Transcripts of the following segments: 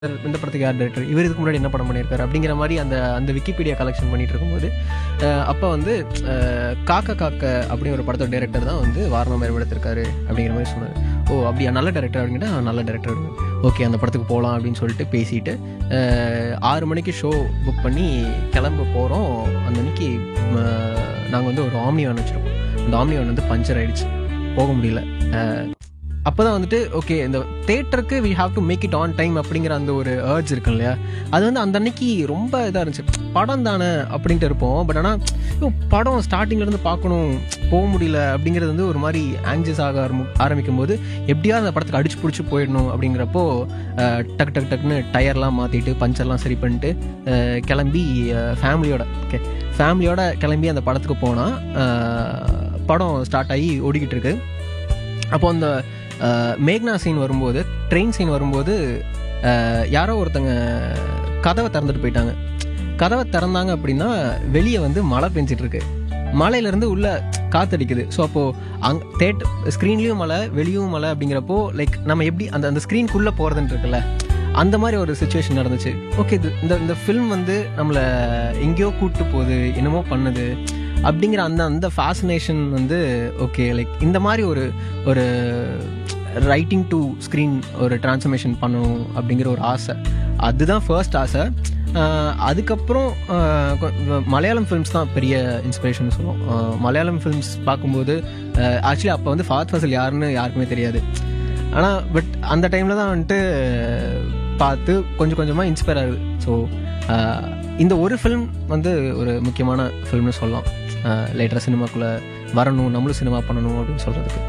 இந்த படத்துக்கு யார் டேரக்டர் இவர் இதுக்கு முன்னாடி என்ன படம் பண்ணியிருக்காரு அப்படிங்கிற மாதிரி அந்த அந்த விக்கிபீடியா கலெக்ஷன் பண்ணிட்டு இருக்கும்போது அஹ், அப்போ வந்து அஹ், காக்க காக்க அப்படிங்கிற ஒரு படத்தோட டேரக்டர் தான் வந்து வாரணம் எடுத்திருக்காரு அப்படிங்கிற மாதிரி சொன்னார் ஓ அப்படியா நல்ல டேரக்டர் அப்படிங்கிட்ட நல்ல டேரக்டர் ஓகே அந்த படத்துக்கு போகலாம் அப்படின்னு சொல்லிட்டு பேசிட்டு அஹ், ஆறு மணிக்கு ஷோ புக் பண்ணி கிளம்ப போகிறோம் அந்த அன்னைக்கு நாங்கள் வந்து ஒரு ஆம்னி வேன் வச்சுருக்கோம் அந்த ஆம்னி வேன் வந்து பஞ்சர் ஆயிடுச்சு போக முடியல அப்போ தான் வந்துட்டு ஓகே இந்த தேட்டருக்கு we have to make it on time அப்படிங்கிற அந்த ஒரு ஏர்ஜ் இருக்கு இல்லையா அது வந்து அந்த அன்னைக்கு ரொம்ப இதாக இருந்துச்சு படம் தானே அப்படின்ட்டு இருப்போம் பட் ஆனால் படம் ஸ்டார்டிங்லேருந்து பார்க்கணும் போக முடியல அப்படிங்கிறது வந்து ஒரு மாதிரி ஆங்ஸியஸ் ஆக ஆரம்பி ஆரம்பிக்கும் போது எப்படியாவது அந்த படத்துக்கு அடிச்சு பிடிச்சி போயிடணும் அப்படிங்கிறப்போ அஹ், டக்கு டக்கு டக்குன்னு டயர்லாம் மாற்றிட்டு பஞ்சர்லாம் சரி பண்ணிட்டு அஹ், கிளம்பி ஃபேமிலியோட ஓகே ஃபேமிலியோட கிளம்பி அந்த படத்துக்கு போனால் படம் ஸ்டார்ட் ஆகி ஓடிக்கிட்டு இருக்கு அப்போ அந்த அஹ், மேக்னா சீன் வரும்போது ட்ரெயின் சீன் வரும்போது அஹ், யாரோ ஒருத்தங்க கதவை திறந்துட்டு போயிட்டாங்க கதவை திறந்தாங்க அப்படின்னா வெளியே வந்து மழை பெஞ்சிட்டு இருக்கு மலையிலேருந்து உள்ள காத்தடிக்குது ஸோ அப்போது அங் தேட் ஸ்க்ரீன்லேயும் மழை வெளியும் மழை அப்படிங்கிறப்போ லைக் நம்ம எப்படி அந்த அந்த ஸ்க்ரீனுக்குள்ளே போகிறதுன்னு இருக்குல்ல அந்த மாதிரி ஒரு சுச்சுவேஷன் நடந்துச்சு ஓகே இது இந்த இந்த ஃபில்ம் வந்து நம்மளை எங்கேயோ கூட்டு போகுது என்னமோ பண்ணுது அப்படிங்கிற அந்த அந்த ஃபேசினேஷன் வந்து ஓகே லைக் இந்த மாதிரி ஒரு ஒரு ரைட்டிங் டு ஸ்க்ரீன் ஒரு டிரான்ஸ்ஃபர்மேஷன் பண்ணணும் அப்படிங்கிற ஒரு ஆசை அதுதான் ஃபர்ஸ்ட் ஆசை ஆஹ் அதுக்கப்புறம் ஆஹ் கொ- மலையாளம் ஃபிலிம்ஸ் தான் பெரிய இன்ஸ்பிரேஷன் சொல்லுவோம் ஆஹ் மலையாளம் ஃபிலிம்ஸ் பார்க்கும்போது ஆக்சுவலி அப்போ வந்து ஃபாத் ஃபசல் யாருன்னு யாருக்குமே தெரியாது ஆனால் பட் அந்த டைமில் தான் வந்துட்டு பார்த்து கொஞ்சம் கொஞ்சமாக இன்ஸ்பயர் ஆகுது ஸோ இந்த ஒரு ஃபிலிம் வந்து ஒரு முக்கியமான ஃபிலிம்னு சொல்லலாம் லேட்டராக சினிமாக்குள்ளே வரணும் நம்மளும் சினிமா பண்ணணும் அப்படின்னு சொல்கிறதுக்கு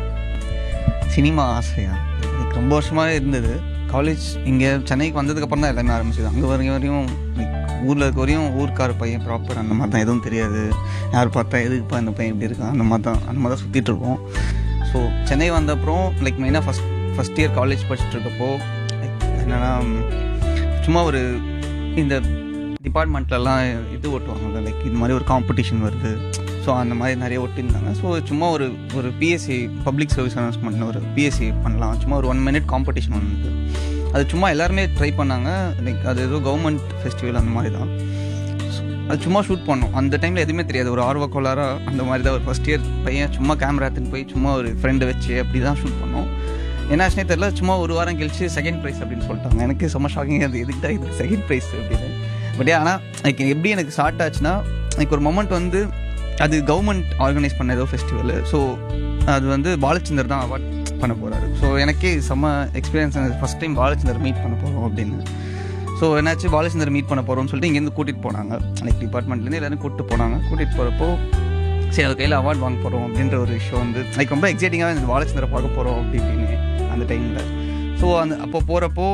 சினிமா ஆசையா எனக்கு ரொம்ப வருஷமாகவே இருந்தது காலேஜ் இங்கே சென்னைக்கு வந்ததுக்கப்புறம் தான் எல்லாமே ஆரம்பிச்சது அங்கே வரைக்கும் வரையும் like ஊரில் இருக்க வரையும் ஊர்க்கார பையன் ப்ராப்பர் அந்த மாதிரி தான் எதுவும் தெரியாது யார் பார்த்தா எதுக்குப்பா இந்த பையன் இப்படி இருக்கான் அந்த மாதிரி தான் அந்த மாதிரி தான் சுற்றிட்டு இருக்கோம் ஸோ சென்னை வந்த அப்புறம் லைக் மெயினாக ஃபஸ்ட் ஃபஸ்ட் இயர் காலேஜ் படிச்சுட்டு இருக்கப்போ like என்னன்னா சும்மா ஒரு இந்த டிபார்ட்மெண்ட்லலாம் இது ஓட்டுவாங்க லைக் இது மாதிரி ஒரு காம்படிஷன் வருது ஸோ அந்த மாதிரி நிறைய ஒட்டியிருந்தாங்க ஸோ சும்மா ஒரு ஒரு பிஎஸ்சி பப்ளிக் சர்வீஸ் அனௌன்ஸ்மெண்ட் ஒரு பிஎஸ்சி பண்ணலாம் சும்மா ஒரு ஒன் மினிட் காம்படிஷன் வந்தது அது சும்மா எல்லாருமே ட்ரை பண்ணாங்க லைக் அது ஏதோ கவர்மெண்ட் ஃபெஸ்டிவல் அந்த மாதிரி தான் So, அது சும்மா ஷூட் பண்ணோம் அந்த டைமில் எதுவுமே தெரியாது ஒரு ஆர்வ கோளாறாக அந்த மாதிரி தான் ஒரு ஃபஸ்ட் இயர் பையன் சும்மா கேமரா எடுத்துன்னு போய் சும்மா ஒரு ஃப்ரெண்டை வச்சு அப்படி தான் ஷூட் பண்ணோம் என்ன ஆச்சுனே தெரியல சும்மா ஒரு வாரம் கழிச்சு செகண்ட் ப்ரைஸ் அப்படின்னு சொல்லிட்டாங்க எனக்கு செம்ம ஷாக்கிங் அது எதுக்கு தான் இது செகண்ட் ப்ரைஸ் அப்படின்னு பட் ஆனால் லைக் எப்படி எனக்கு ஸ்டார்ட் ஆச்சுன்னா லைக் ஒரு மொமெண்ட் வந்து அது கவர்மெண்ட் ஆர்கனைஸ் பண்ண ஏதோ ஃபெஸ்டிவல் ஸோ அது வந்து பாலச்சந்தர் தான் அவார்ட் பண்ண போகிறாரு ஸோ எனக்கே செம்ம experience first time Balachander meet பண்ண போகிறோம் அப்படின்னு ஸோ என்னாச்சு பாலச்சந்தர் மீட் பண்ண போகிறோம்னு சொல்லிட்டு இங்கேருந்து கூட்டிகிட்டு போனாங்க லைக் டிபார்ட்மெண்ட்லேருந்து எல்லாரும் கூப்பிட்டு போனாங்க கூட்டிகிட்டு போகிறப்போ சரி அது கையில் அவார்ட் வாங்க போகிறோம் அப்படின்ற ஒரு விஷயம் வந்து லைக் ரொம்ப எக்ஸைட்டிங்காக இருந்தது பாலச்சந்தரை பார்க்க போகிறோம் அப்படி இப்படின்னு அந்த டைமில் ஸோ அந்த அப்போ போகிறப்போ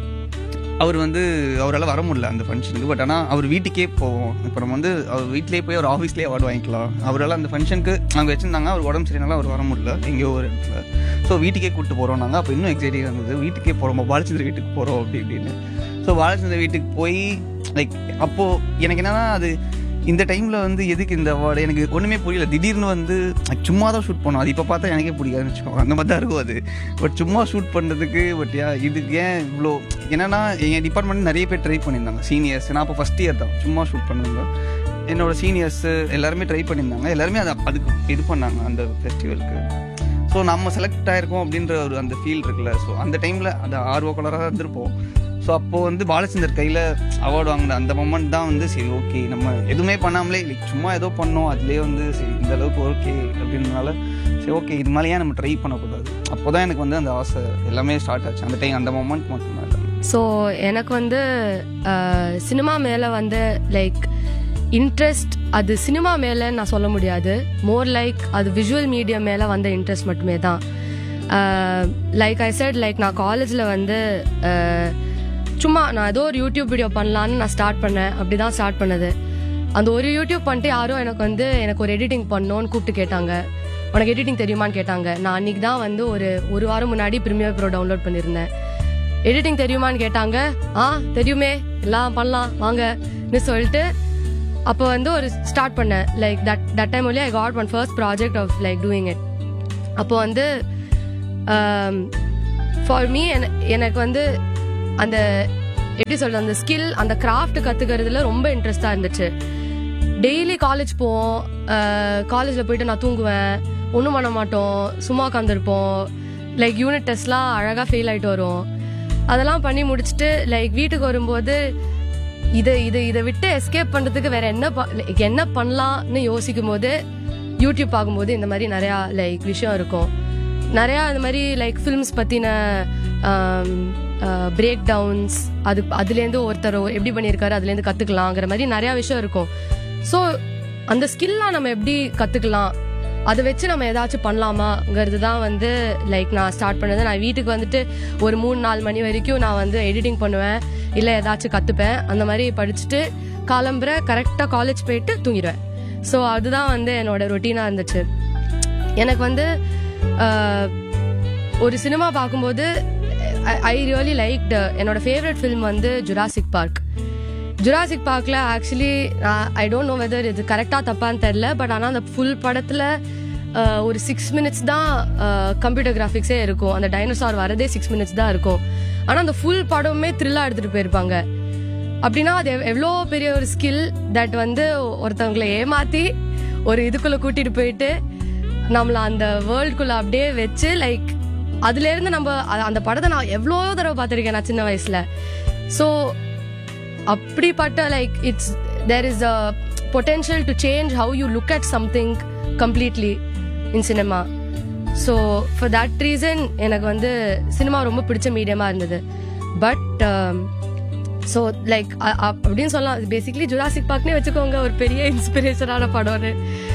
அவர் வந்து அவரால் வர முடியல அந்த ஃபங்க்ஷனுக்கு பட் ஆனால் அவர் வீட்டுக்கே போவோம் இப்போ நம்ம வந்து அவர் வீட்டிலேயே போய் அவர் ஆஃபீஸ்லேயே அவார்டு வாங்கிக்கலாம் அவரால் அந்த ஃபங்க்ஷனுக்கு அவங்க வச்சுருந்தாங்க அவர் உடம்பு சரினால அவர் வர முடியல எங்கேயோ ஒரு இடத்துல ஸோ வீட்டுக்கே கூப்பிட்டு போகிறோம் நாங்கள் அப்போ இன்னும் எக்ஸைட்டிங்காக இருந்தது வீட்டுக்கே போகிறோம் பாலச்சந்திர வீட்டுக்கு போகிறோம் அப்படி இப்படின்னு ஸோ பாலச்சந்திர வீட்டுக்கு போய் லைக் அப்போது எனக்கு என்னன்னா அது இந்த டைமில் வந்து எதுக்கு இந்த அவார்டு எனக்கு ஒன்றுமே புரியல திடீர்னு வந்து like சும்மா தான் ஷூட் பண்ணோம் அது இப்போ பார்த்தா எனக்கே பிடிக்காதுன்னு வச்சுக்கோங்க அந்த மாதிரி தான் இருக்கும் அது பட் சும்மா ஷூட் பண்ணுறதுக்கு பட் யா இதுக்கு ஏன் இவ்வளோ என்னன்னா என் டிபார்ட்மெண்ட் நிறைய பேர் ட்ரை பண்ணியிருந்தாங்க சீனியர்ஸ் நான் அப்போ ஃபஸ்ட் இயர் தான் சும்மா ஷூட் பண்ணுங்க என்னோட சீனியர்ஸ் எல்லாருமே ட்ரை பண்ணியிருந்தாங்க எல்லாருமே அது அதுக்கு இது பண்ணாங்க அந்த ஃபெஸ்டிவலுக்கு ஸோ நம்ம செலக்ட் ஆயிருக்கோம் அப்படின்ற ஒரு அந்த ஃபீல் இருக்குல்ல ஸோ அந்த டைமில் அந்த ஆர்வ கலராக இருந்திருப்போம் ஸோ அப்போது வந்து பாலச்சந்தர் கையில் அவார்டு வாங்கின அந்த மொமெண்ட் தான் வந்து சரி ஓகே நம்ம எதுவுமே பண்ணாமலே லைக் சும்மா ஏதோ பண்ணோம் அதுலேயே வந்து சரி இந்த அளவுக்கு ஓகே அப்படின்றனால சரி ஓகே இது மேலே ஏன் நம்ம ட்ரை பண்ணக்கூடாது அப்போ தான் எனக்கு வந்து அந்த ஆசை எல்லாமே ஸ்டார்ட் ஆச்சு அந்த டைம் அந்த மொமெண்ட் மட்டும்தான் இல்லை ஸோ எனக்கு வந்து சினிமா மேலே வந்து லைக் இன்ட்ரெஸ்ட் அது சினிமா மேலே நான் சொல்ல முடியாது மோர் லைக் அது விஷுவல் மீடியம் மேலே வந்த இன்ட்ரெஸ்ட் மட்டுமே தான் லைக் ஐ செட் லைக் நான் காலேஜில் வந்து uh, சும்மா நான் ஏதோ ஒரு யூடியூப் வீடியோ பண்ணலான்னு நான் ஸ்டார்ட் பண்ணேன் அப்படி தான் ஸ்டார்ட் பண்ணது அந்த ஒரு யூடியூப் பண்ணிட்டு யாரும் எனக்கு வந்து எனக்கு ஒரு எடிட்டிங் பண்ணணும்னு கூப்பிட்டு கேட்டாங்க உனக்கு எடிட்டிங் தெரியுமான்னு கேட்டாங்க நான் அன்னைக்கு தான் வந்து ஒரு ஒரு வாரம் முன்னாடி ப்ரீமியர் ப்ரோ டவுன்லோட் பண்ணியிருந்தேன் எடிட்டிங் தெரியுமான்னு கேட்டாங்க ஆ தெரியுமே எல்லாம் பண்ணலாம் வாங்கன்னு சொல்லிட்டு அப்போ வந்து ஒரு ஸ்டார்ட் பண்ணேன் like that that time only I got one first project of like doing it அப்போ வந்து ஃபார் மீ எனக்கு வந்து அந்த எப்படி சொல்றது அந்த ஸ்கில் அந்த கிராஃப்ட் கத்துக்கிறதுல ரொம்ப இன்ட்ரெஸ்டா இருந்துச்சு டெய்லி காலேஜ் போவோம் காலேஜில் போயிட்டு நான் தூங்குவேன் ஒன்றும் பண்ண மாட்டோம் சும்மா உட்காந்துருப்போம் லைக் யூனிட் டெஸ்ட்லாம் அழகாக ஃபெயில் ஆகிட்டு வரும் அதெல்லாம் பண்ணி முடிச்சுட்டு லைக் வீட்டுக்கு வரும்போது இதை இதை இதை விட்டு எஸ்கேப் பண்ணுறதுக்கு வேற என்ன ப- like என்ன பண்ணலாம்னு யோசிக்கும் போது யூடியூப் பார்க்கும்போது இந்த மாதிரி நிறையா லைக் விஷயம் இருக்கும் நிறையா இந்த மாதிரி லைக் ஃபிலிம்ஸ் பற்றின பிரேக் டவுன்ஸ் அது அதுலேருந்து ஒருத்தர் எப்படி பண்ணியிருக்காரு அதுலேருந்து கற்றுக்கலாங்கிற மாதிரி நிறையா விஷயம் இருக்கும் ஸோ அந்த ஸ்கில்லாம் நம்ம எப்படி கற்றுக்கலாம் அதை வச்சு நம்ம ஏதாச்சும் பண்ணலாமாங்கிறது தான் வந்து லைக் நான் ஸ்டார்ட் பண்ணது நான் வீட்டுக்கு வந்துட்டு ஒரு மூணு நாலு மணி வரைக்கும் நான் வந்து எடிட்டிங் பண்ணுவேன் இல்லை ஏதாச்சும் கற்றுப்பேன் அந்த மாதிரி படிச்சுட்டு காலம்புற கரெக்டாக காலேஜ் போயிட்டு தூங்கிடுவேன் ஸோ அதுதான் வந்து என்னோட ரொட்டீனாக இருந்துச்சு எனக்கு வந்து ஆஹ், ஒரு சினிமா பார்க்கும்போது ஐ ரியலி லைக் என்னோட ஃபேவரட் ஃபிலிம் வந்து ஜுராசிக் பார்க் ஜுராசிக் பார்க்கில் actually I don't know whether இது கரெக்டாக தப்பான்னு தெரில பட் ஆனால் அந்த ஃபுல் படத்தில் ஒரு சிக்ஸ் மினிட்ஸ் தான் கம்ப்யூட்டர் கிராஃபிக்ஸே இருக்கும் அந்த டைனோசார் வரதே சிக்ஸ் மினிட்ஸ் தான் இருக்கும் ஆனால் அந்த ஃபுல் படமுமே த்ரில்லாக எடுத்துகிட்டு போயிருப்பாங்க அப்படின்னா அது எவ்- எவ்வளோ பெரிய ஒரு ஸ்கில் தட் வந்து ஒருத்தவங்களை ஏமாத்தி ஒரு இதுக்குள்ள கூட்டிட்டு போயிட்டு நம்மள அந்த வேர்ல்டுக்குள்ள அப்படியே வச்சு லைக் அதுல இருந்து நம்ம அ- அந்த படத்தை நான் எவ்வளோ தடவை பார்த்துருக்கேன் நான் சின்ன வயசுல ஸோ அப்படிப்பட்ட like it's there is a potential to change how you look at something completely in cinema so for that reason எனக்கு வந்து சினிமா ரொம்ப பிடிச்ச மீடியமாக இருந்தது பட் ஸோ லைக் அப்படின்னு சொல்லலாம் பேசிக்லி ஜுராசிக் பார்க்னே வச்சுக்கோங்க ஒரு பெரிய இன்ஸ்பிரேஷனான படம்னு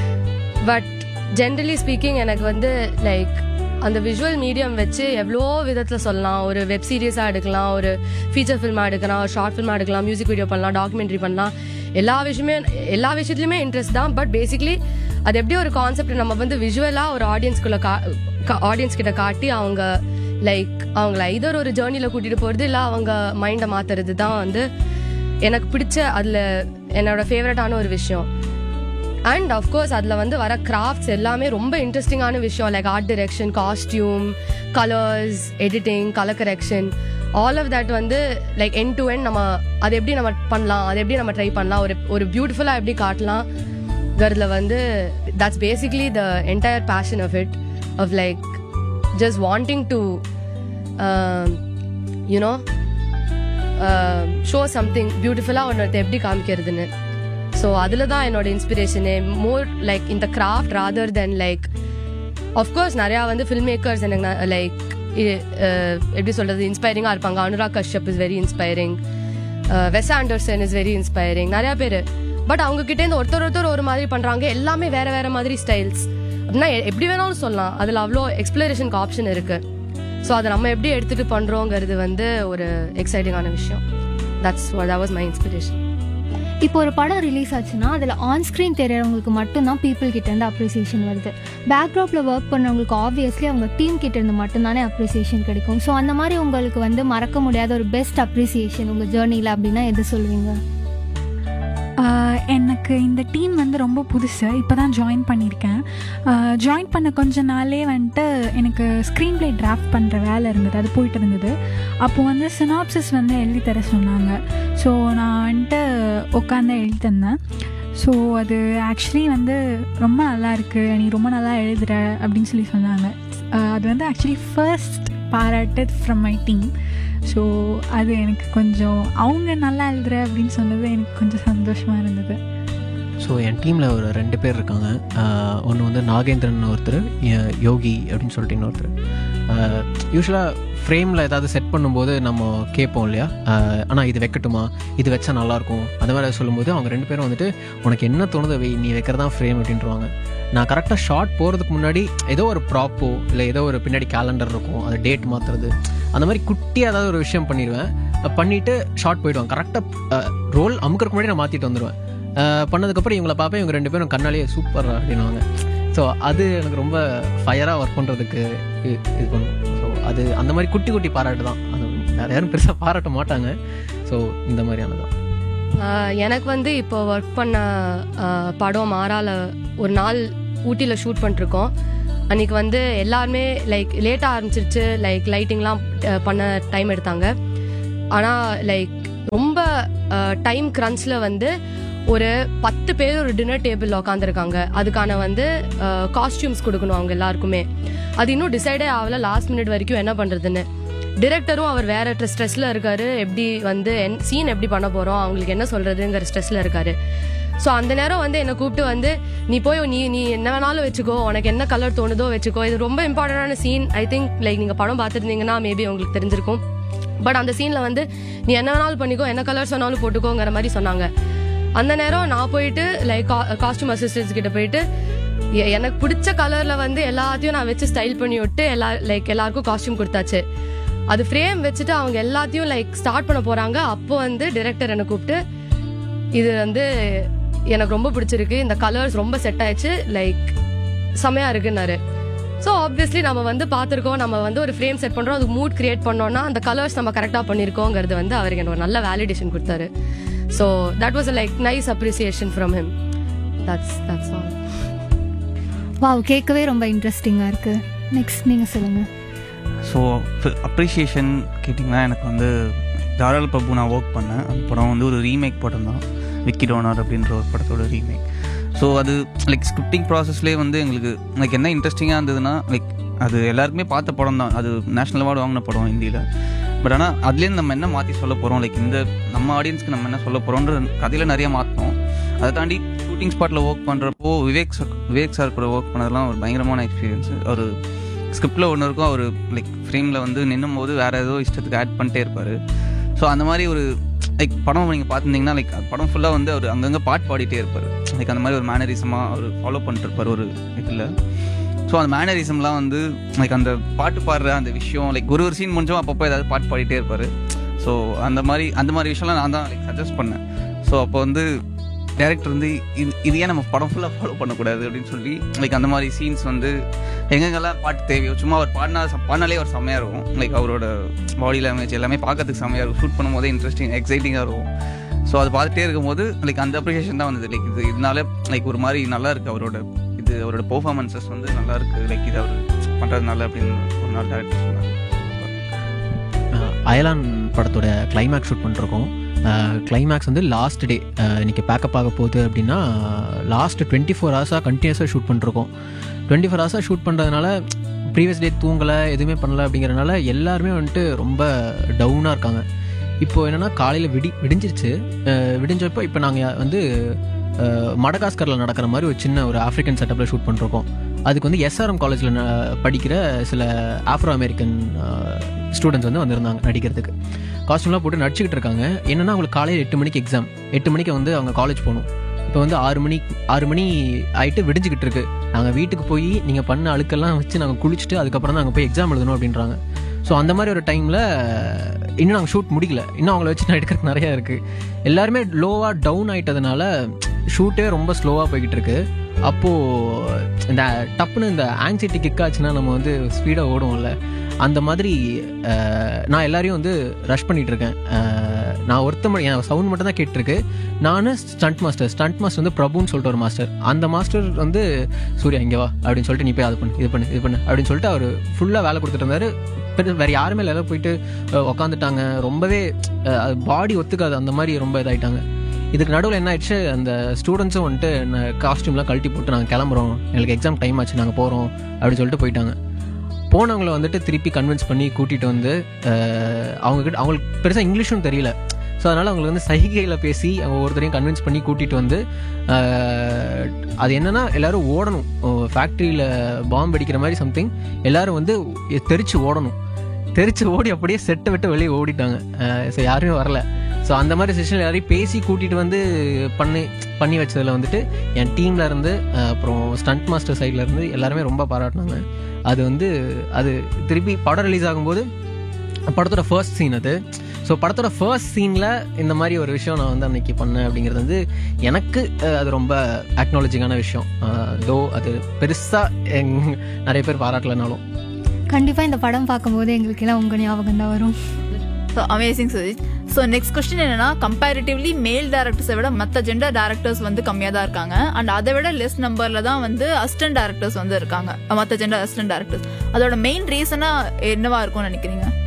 பட் ஜென்ரலி ஸ்பீக்கிங் எனக்கு வந்து லைக் அந்த விஷுவல் மீடியம் வச்சு எவ்வளோ விதத்தில் சொல்லலாம் ஒரு வெப் சீரிஸாக எடுக்கலாம் ஒரு ஃபீச்சர் ஃபில்மாக எடுக்கலாம் ஒரு ஷார்ட் ஃபில்மாக எடுக்கலாம் மியூசிக் வீடியோ பண்ணலாம் டாக்குமெண்ட்ரி பண்ணலாம் எல்லா விஷயமே எல்லா விஷயத்துலையுமே இன்ட்ரெஸ்ட் தான் பட் பேசிக்லி அது எப்படி ஒரு கான்செப்ட் நம்ம வந்து விஷுவலாக ஒரு ஆடியன்ஸ்குள்ள கா ஆடியன்ஸ் கிட்ட காட்டி அவங்க லைக் அவங்கள ஐதர் ஒரு ஜேர்னியில் கூட்டிகிட்டு போகிறது இல்லை அவங்க மைண்டை மாற்றுறது தான் வந்து எனக்கு பிடிச்ச அதில் என்னோட ஃபேவரட்டான ஒரு விஷயம் அண்ட் அஃப்கோர்ஸ் அதில் வந்து வர கிராஃப்ட்ஸ் எல்லாமே ரொம்ப இன்ட்ரெஸ்டிங்கான விஷயம் like art direction costume colours editing colour correction all of that வந்து லைக் என் டு என் நம்ம அதை எப்படி நம்ம பண்ணலாம் அதை எப்படி நம்ம ட்ரை பண்ணலாம் ஒரு ஒரு பியூட்டிஃபுல்லாக எப்படி காட்டலாம்ங்கிறதுல வந்து that's basically the entire passion of it of like just wanting to you know show something பியூட்டிஃபுல்லாக ஒன்று எப்படி காமிக்கிறதுன்னு ஸோ அதில் தான் என்னோட இன்ஸ்பிரேஷனு மோர் லைக் இந்த craft rather then like of course நிறையா வந்து ஃபில்ம் மேக்கர்ஸ் எனக்கு லைக் எப்படி சொல்கிறது இன்ஸ்பைரிங்காக இருப்பாங்க Anurag Kashyap is very inspiring Wes Anderson is very inspiring நிறையா பேர் பட் அவங்க கிட்டேருந்து ஒருத்தர் ஒருத்தர் ஒரு மாதிரி பண்ணுறாங்க எல்லாமே வேற வேற மாதிரி ஸ்டைல்ஸ் அப்படின்னா எ- எப்படி வேணாலும் சொல்லலாம் அதில் அவ்வளோ எக்ஸ்ப்ளரேஷனுக்கு ஆப்ஷன் இருக்குது ஸோ அதை நம்ம எப்படி எடுத்துகிட்டு பண்ணுறோங்கிறது வந்து ஒரு எக்ஸைட்டிங்கான விஷயம் that's that was my inspiration இப்போ ஒரு படம் ரிலீஸ் ஆச்சுன்னா அதில் ஆன் ஸ்க்ரீன் தெரியறவங்களுக்கு மட்டும்தான் பீப்புள் கிட்ட இருந்து அப்ரிசியேஷன் வருது பேக்ராப்பில் ஒர்க் பண்ணவங்களுக்கு ஆப்வியஸ்லி அவங்க டீம் கிட்ட இருந்து மட்டும்தானே அப்ரிசியேஷன் கிடைக்கும் ஸோ அந்த மாதிரி உங்களுக்கு வந்து மறக்க முடியாத ஒரு பெஸ்ட் அப்ரிசியேஷன் உங்கள் ஜேர்னியில் அப்படின்னா எது சொல்லுவீங்க ஆஹ் எனக்கு இந்த டீம் வந்து ரொம்ப புதுசு இப்போ தான் ஜாயின் பண்ணியிருக்கேன் ஜாயின் பண்ண கொஞ்ச நாளே வந்துட்டு எனக்கு ஸ்க்ரீன் ப்ளே டிராஃப்ட் பண்ணுற வேலை இருந்தது அது போயிட்டு இருந்தது அப்போ வந்து சினாப்சிஸ் வந்து எழுதி தர சொன்னாங்க ஸோ நான் வந்துட்டு உட்காந்து எழுதி தந்தேன் ஸோ அது ஆக்சுவலி வந்து ரொம்ப நல்லா இருக்கு நீ ரொம்ப நல்லா எழுதுற அப்படின்னு சொல்லி சொன்னாங்க ஆஹ் அது வந்து ஆக்சுவலி ஃபர்ஸ்ட் பாராட்டட் ஃப்ரம் மை டீம் ஸோ அது எனக்கு கொஞ்சம் அவங்க நல்லா எழுதுற அப்படின்னு சொன்னது எனக்கு கொஞ்சம் சந்தோஷமாக இருந்தது ஸோ என் டீமில் ஒரு ரெண்டு பேர் இருக்காங்க ஒன்று வந்து நாகேந்திரன் ஒருத்தர் ய- யோகி அப்படின்னு சொல்லிட்டு இன்னொருத்தர் யூஸ்வலாக ஃப்ரேமில் ஏதாவது செட் பண்ணும்போது நம்ம கேட்போம் இல்லையா ஆனால் இது வைக்கட்டுமா இது வச்சா நல்லாயிருக்கும் அந்த மாதிரி சொல்லும்போது அவங்க ரெண்டு பேரும் வந்துட்டு உனக்கு என்ன தோணுதோ வை நீ வைக்கிறதா ஃப்ரேம் அப்படின்றவாங்க நான் கரெக்டாக ஷார்ட் போகிறதுக்கு முன்னாடி ஏதோ ஒரு ப்ராப்போ இல்லை ஏதோ ஒரு பின்னாடி கேலண்டர் இருக்கும் அது டேட் மாற்றுறது அந்த மாதிரி குட்டியாக ஏதாவது ஒரு விஷயம் பண்ணிடுவேன் பண்ணிவிட்டு ஷார்ட் போயிடுவேன் கரெக்டாக ரோல் அமுக்கிறதுக்கு முன்னாடி நான் மாற்றிட்டு வந்துடுவேன் அஹ் பண்ணதுக்கப்புறம் இவங்கள பார்ப்பேன் இவங்க ரெண்டு பேரும் கண்ணாலேயே சூப்பர் அப்படின்னுவாங்க ஸோ அது எனக்கு ரொம்ப ஃபயராக ஒர்க் பண்ணுறதுக்கு இது பண்ணும் ஸோ அது அந்த மாதிரி குட்டி குட்டி பாராட்டு தான் அது வேற யாரும் பெருசாக பாராட்ட மாட்டாங்க ஸோ இந்த மாதிரியானது தான் ஆஹ் எனக்கு வந்து இப்போ ஒர்க் பண்ண ஆஹ் படம் மாறால ஒரு நாள் ஊட்டியில் ஷூட் பண்ணிருக்கோம் அன்னைக்கு வந்து எல்லாருமே லைக் லேட்டாக ஆரம்பிச்சிருச்சு லைக் லைட்டிங்லாம் பண்ண டைம் எடுத்தாங்க ஆனால் லைக் ரொம்ப டைம் கிரன்ச்சில் வந்து ஒரு பத்து பேர் ஒரு டின்னர் டேபிள் உட்காந்துருக்காங்க அதுக்கான வந்து காஸ்டியூம்ஸ் கொடுக்கணும் அவங்க எல்லாருக்குமே அது இன்னும் டிசைடே ஆகல லாஸ்ட் மினிட் வரைக்கும் என்ன பண்ணுறதுன்னு டிரெக்டரும் அவர் வேற ஸ்ட்ரெஸ்ல இருக்காரு எப்படி வந்து சீன் எப்படி பண்ண போறோம் அவங்களுக்கு என்ன சொல்றதுங்கிற ஸ்ட்ரெஸ்ல இருக்காரு ஸோ அந்த நேரம் வந்து என்னை கூப்பிட்டு வந்து நீ போய் நீ நீ என்ன வேணாலும் வச்சுக்கோ உனக்கு என்ன கலர் தோணுதோ வச்சுக்கோ இது ரொம்ப இம்பார்ட்டண்டான சீன் ஐ திங்க் லைக் நீங்கள் படம் பார்த்துருந்தீங்கன்னா மேபி உங்களுக்கு தெரிஞ்சிருக்கும் பட் அந்த சீனில் வந்து நீ என்ன வேணாலும் பண்ணிக்கோ என்ன கலர்ஸ் வேணாலும் போட்டுக்கோங்கிற மாதிரி சொன்னாங்க அந்த நேரம் நான் போயிட்டு லைக் காஸ்டியூம் அசிஸ்டன்ஸ் கிட்ட போயிட்டு எ- எனக்கு பிடிச்ச கலர்ல வந்து எல்லாத்தையும் நான் வச்சு ஸ்டைல் பண்ணி விட்டு எல்லா லைக் எல்லாருக்கும் காஸ்டியூம் கொடுத்தாச்சு அது ஃப்ரேம் வச்சுட்டு அவங்க எல்லாத்தையும் லைக் ஸ்டார்ட் பண்ண போறாங்க அப்போ வந்து டிரெக்டர் என்னை கூப்பிட்டு இது வந்து எனக்கு ரொம்ப பிடிச்சிருக்கு இந்த கலர்ஸ் ரொம்ப செட் ஆயிடுச்சு லைக் செமையா இருக்குன்னாரு ஸோ ஆப்வியஸ்லி நம்ம வந்து பார்த்துருக்கோம் நம்ம வந்து ஒரு ஃப்ரேம் செட் பண்ணுறோம் அதுக்கு மூட் கிரியேட் பண்ணோம்னா அந்த கலர்ஸ் நம்ம கரெக்டாக பண்ணியிருக்கோங்கிறது வந்து அவருக்கு எனக்கு ஒரு நல்ல வேலிடேஷன் கொடுத்தாரு so that was like nice appreciation from him that's that's all wow கேட்கவே ரொம்ப இன்ட்ரெஸ்டிங்காக இருக்குது நெக்ஸ்ட் நீங்கள் சொல்லுங்கள் ஸோ அப்ரிஷியேஷன் கேட்டிங்கன்னா எனக்கு வந்து தாராள பிரபு நான் ஒர்க் பண்ணேன் அந்த படம் வந்து ஒரு ரீமேக் படம் தான் விக்கி டோனர் அப்படின்ற ஒரு படத்தோட ரீமேக் ஸோ அது லைக் ஸ்கிரிப்டிங் ப்ராசஸ்லேயே வந்து எங்களுக்கு லைக் என்ன இன்ட்ரெஸ்டிங்காக இருந்ததுன்னா லைக் அது எல்லாருக்குமே பார்த்த படம் தான் அது நேஷனல் அவார்டு வாங்கின படம் ஹிந்தியில் பட் ஆனால் அதுலேருந்து நம்ம என்ன மாற்றி சொல்ல போகிறோம் லைக் இந்த நம்ம ஆடியன்ஸ்க்கு நம்ம என்ன சொல்ல போகிறோன்ற கதையில் நிறைய மாற்றோம் அதை தாண்டி ஷூட்டிங் ஸ்பாட்டில் ஒர்க் பண்ணுறப்போ விவேக் சார் விவேக் சார் கூட ஒர்க் பண்ணதெல்லாம் ஒரு பயங்கரமான எக்ஸ்பீரியன்ஸ் ஒரு ஸ்கிரிப்டில் ஒன்று இருக்கும் அவர் லைக் ஃப்ரேமில் வந்து நின்னும் போது வேறு ஏதோ இஷ்டத்துக்கு ஆட் பண்ணிட்டே இருப்பார் ஸோ அந்த மாதிரி ஒரு லைக் படம் நீங்கள் பார்த்துருந்தீங்கன்னா லைக் படம் ஃபுல்லாக வந்து அவர் அங்கங்கே பாட்டு பாடிட்டே இருப்பார் லைக் அந்த மாதிரி ஒரு மேனரிசமாக அவர் ஃபாலோ பண்ணிட்டு இருப்பார் ஒரு இதில் ஸோ அந்த மேனரிசம்லாம் வந்து லைக் அந்த பாட்டு பாடுற அந்த விஷயம் லைக் ஒரு ஒரு சீன் முடிஞ்சோம் அப்பப்போ ஏதாவது பாட்டு பாடிட்டே இருப்பார் ஸோ அந்த மாதிரி அந்த மாதிரி விஷயம்லாம் நான் தான் லைக் சஜஸ்ட் பண்ணேன் ஸோ அப்போ வந்து டேரக்டர் வந்து இது இது ஏன் நம்ம படம் ஃபுல்லாக ஃபாலோ பண்ணக்கூடாது அப்படின்னு சொல்லி லைக் அந்த மாதிரி சீன்ஸ் வந்து எங்கெங்கெல்லாம் பாட்டு தேவையோ சும்மா அவர் பாடினா பாடினாலே அவர் செம்மையாக இருக்கும் லைக் அவரோட பாடி லாங்குவேஜ் எல்லாமே பார்க்கறதுக்கு செம்மையாக இருக்கும் ஷூட் பண்ணும்போதே இன்ட்ரெஸ்டிங் எக்ஸைட்டிங்காக இருக்கும் ஸோ அது பார்த்துட்டே இருக்கும்போது லைக் அந்த அப்ரிஷியேஷன் தான் வந்தது லைக் இது இதனால லைக் ஒரு மாதிரி நல்லா இருக்கு அவரோட இது அவரோட பெர்ஃபார்மன்சஸ் வந்து நல்லா இருக்கு லைக் இது அவர் பண்ணுறதுனால அப்படின்னு ஒரு நாள் டேரக்டர் சொன்னாங்க அஹ் அயலான் படத்தோட கிளைமேக்ஸ் ஷூட் பண்ணிருக்கோம் கிளைமேக்ஸ் வந்து லாஸ்ட் டே இன்னைக்கு பேக்கப் ஆக போகுது அப்படின்னா லாஸ்ட் டுவெண்ட்டி ஃபோர் ஹவர்ஸாக கண்டினியூஸாக ஷூட் பண்ணிருக்கோம் டுவெண்ட்டி ஃபோர் ஹவர்ஸாக ஷூட் பண்ணுறதுனால ப்ரீவியஸ் டே தூங்கலை எதுவுமே பண்ணல அப்படிங்கிறனால எல்லாருமே வந்துட்டு ரொம்ப டவுனாக இருக்காங்க இப்போ என்னென்னா காலையில் விடி விடிஞ்சிருச்சு அஹ் விடிஞ்சப்போ இப்போ நாங்கள் வந்து மடகாஸ்கரில் நடக்கிற மாதிரி ஒரு சின்ன ஒரு ஆஃப்ரிக்கன் செட்டப்பில் ஷூட் பண்ணிருக்கோம் அதுக்கு வந்து எஸ்ஆர்எம் காலேஜில் படிக்கிற சில ஆஃப்ரோ அமெரிக்கன் ஸ்டூடெண்ட்ஸ் வந்து வந்திருந்தாங்க நடிக்கிறதுக்கு காஸ்டியூம்லாம் போட்டு நடிச்சுக்கிட்டு இருக்காங்க என்னன்னா அவங்களுக்கு காலையில் எட்டு மணிக்கு எக்ஸாம் எட்டு மணிக்கு வந்து அவங்க காலேஜ் போகணும் இப்போ வந்து ஆறு மணி ஆறு மணி ஆயிட்டு விடிஞ்சுக்கிட்டு இருக்கு நாங்கள் வீட்டுக்கு போய் நீங்கள் பண்ண அழுக்கெல்லாம் வச்சு நாங்கள் குளிச்சுட்டு அதுக்கப்புறம் தான் நாங்கள் போய் எக்ஸாம் எழுதணும் அப்படின்றாங்க ஸோ அந்த மாதிரி ஒரு டைமில் இன்னும் நாங்கள் ஷூட் முடிக்கல இன்னும் அவங்கள வச்சு நான் எடுக்கிறதுக்கு நிறையா இருக்குது எல்லாருமே லோவாக டவுன் ஆயிட்டதுனால ஷூட்டே ரொம்ப ஸ்லோவாக போய்கிட்டு இருக்கு அப்போது இந்த டப்புன்னு இந்த ஆங்ஸைட்டி கிக் ஆச்சுன்னா நம்ம வந்து ஸ்பீடாக ஓடுவோம்ல அந்த மாதிரி அஹ், நான் எல்லாரையும் வந்து ரஷ் பண்ணிட்டு இருக்கேன் அஹ், நான் ஒருத்த மணி என் சவுண்ட் மட்டும் தான் கேட்டிருக்கு நான் ஸ்டண்ட் மாஸ்டர் ஸ்டண்ட் மாஸ்டர் வந்து பிரபுன்னு சொல்லிட்டு ஒரு மாஸ்டர் அந்த மாஸ்டர் வந்து சூர்யா இங்கே வா அப்படின்னு சொல்லிட்டு நீ போய் அது பண்ணு இது பண்ணு இது பண்ணு அப்படின்னு சொல்லிட்டு அவர் ஃபுல்லாக வேலை கொடுத்துட்டு இருந்தாரு பெரு வேறு யாருமே இல்லை எல்லாரும் போயிட்டு அஹ், உக்காந்துட்டாங்க ரொம்பவே பாடி ஒத்துக்காது அந்த மாதிரி ரொம்ப இதாயிட்டாங்க இதுக்கு நடுவில் என்ன ஆயிடுச்சு அந்த ஸ்டூடெண்ட்ஸும் வந்துட்டு காஸ்டியூம்லாம் கழட்டி போட்டு நாங்கள் கிளம்புறோம் எங்களுக்கு எக்ஸாம் டைம் ஆச்சு நாங்கள் போகிறோம் அப்படின்னு சொல்லிட்டு போயிட்டாங்க போனவங்களை வந்துட்டு திருப்பி கன்வின்ஸ் பண்ணி கூட்டிகிட்டு வந்து அஹ், அவங்க கிட்ட அவங்களுக்கு பெருசாக இங்கிலீஷும் தெரியல ஸோ அதனால் அவங்களுக்கு வந்து சைகையில் பேசி அவங்க ஒவ்வொருத்தரையும் கன்வின்ஸ் பண்ணி கூட்டிகிட்டு வந்து அஹ், அது என்னன்னா எல்லாரும் ஓடணும் ஃபேக்ட்ரியில் பாம்பு அடிக்கிற மாதிரி சம்திங் எல்லாரும் வந்து தெரிச்சு ஓடணும் தெரிச்சு ஓடி அப்படியே செட்டை விட்டு வெளியே ஓடிட்டாங்க ஸோ யாருமே வரல ஸோ அந்த மாதிரி செஷன் எல்லாரையும் பேசி கூட்டிகிட்டு வந்து பண்ணி பண்ணி வச்சதில் வந்துட்டு என் டீமில் இருந்து அஹ், அப்புறம் ஸ்டண்ட் மாஸ்டர் சைடில் இருந்து எல்லாருமே ரொம்ப பாராட்டினாங்க அது வந்து அது திருப்பி படம் ரிலீஸ் ஆகும்போது படத்தோட ஃபர்ஸ்ட் சீன் அது ஸோ படத்தோட ஃபர்ஸ்ட் சீனில் இந்த மாதிரி ஒரு விஷயம் நான் வந்து அன்னைக்கு பண்ணேன் அப்படிங்கிறது வந்து எனக்கு அஹ், அது ரொம்ப அக்னாலஜிங்கான விஷயம் தோ அது பெருசாக நிறைய பேர் பாராட்டலைனாலும் கண்டிப்பாக இந்த படம் பார்க்கும்போது எங்களுக்கு எல்லாம் உங்கள் ஞாபகம் தான் வரும் so amazing Sujith so next question என்னன்னா கம்பேரிட்டிவ்லி மேல் டேரக்டர்ஸை விட மற்ற ஜெண்டர் டேரக்டர்ஸ் வந்து கம்மியாக தான் இருக்காங்க அண்ட் அதை விட லெஸ் நம்பரில் தான் வந்து அசிஸ்டன்ட் டேரக்டர்ஸ் வந்து இருக்காங்க மற்ற ஜெண்டர் அசிஸ்டன்ட் டேரக்டர்ஸ் அதோட மெயின் ரீசனாக என்னவா இருக்கும்னு நினைக்கிறீங்க